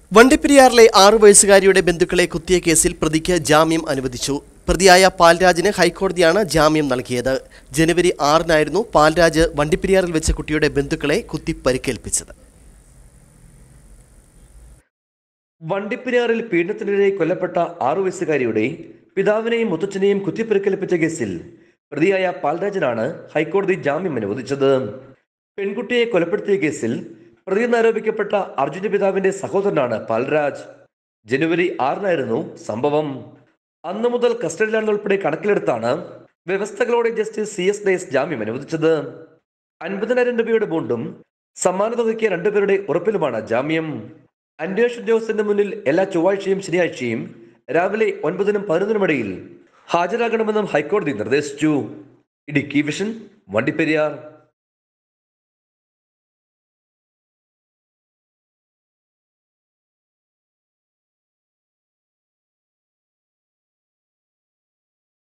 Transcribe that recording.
വണ്ടിപ്പെരിയാറിലെ ആറു വയസ്സുകാരിയുടെ ബന്ധുക്കളെ കുത്തിയ കേസിൽ പ്രതിക്ക് ജാമ്യം അനുവദിച്ചു പ്രതിയായ പാൽരാജിന് ഹൈക്കോടതിയാണ് ജാമ്യം നൽകിയത് ജനുവരി ആറിനായിരുന്നു പാൽരാജ് വണ്ടിപ്പെരിയാറിൽ വെച്ച കുട്ടിയുടെ ബന്ധുക്കളെ കുത്തി പരിക്കേൽപ്പിച്ചത് വണ്ടിപ്പെരിയാറിൽ പീഡനത്തിനിടെ കൊല്ലപ്പെട്ട ആറു വയസ്സുകാരിയുടെ പിതാവിനെയും മുത്തച്ഛനെയും കുത്തിപ്പരിക്കേൽപ്പിച്ച കേസിൽ പ്രതിയായ പാൽരാജനാണ് ഹൈക്കോടതി ജാമ്യം അനുവദിച്ചത് പെൺകുട്ടിയെ കൊലപ്പെടുത്തിയ കേസിൽ പ്രതിയെന്ന് ആരോപിക്കപ്പെട്ട അർജുന്റെ പിതാവിന്റെ സഹോദരനാണ് പാൽരാജ് ജനുവരി ആറിനായിരുന്നു സംഭവം അന്നു മുതൽ കസ്റ്റഡിയിലാണെന്നുൾപ്പെടെ കണക്കിലെടുത്താണ് വ്യവസ്ഥകളോടെ ജസ്റ്റിസ് സി എസ് ഡേസ് ജാമ്യം അനുവദിച്ചത് അൻപതിനായിരം രൂപയുടെ ബോണ്ടും സമ്മാന തുകയ്ക്ക് രണ്ടുപേരുടെ ഉറപ്പിലുമാണ് ജാമ്യം അന്വേഷണ ഉദ്യോഗസ്ഥന്റെ മുന്നിൽ എല്ലാ ചൊവ്വാഴ്ചയും ശനിയാഴ്ചയും രാവിലെ ഒൻപതിനും പതിനൊന്നിനും ഇടയിൽ ഹാജരാകണമെന്നും ഹൈക്കോടതി നിർദ്ദേശിച്ചു ഇടുക്കി വിഷൻ വണ്ടിപ്പെരിയാർ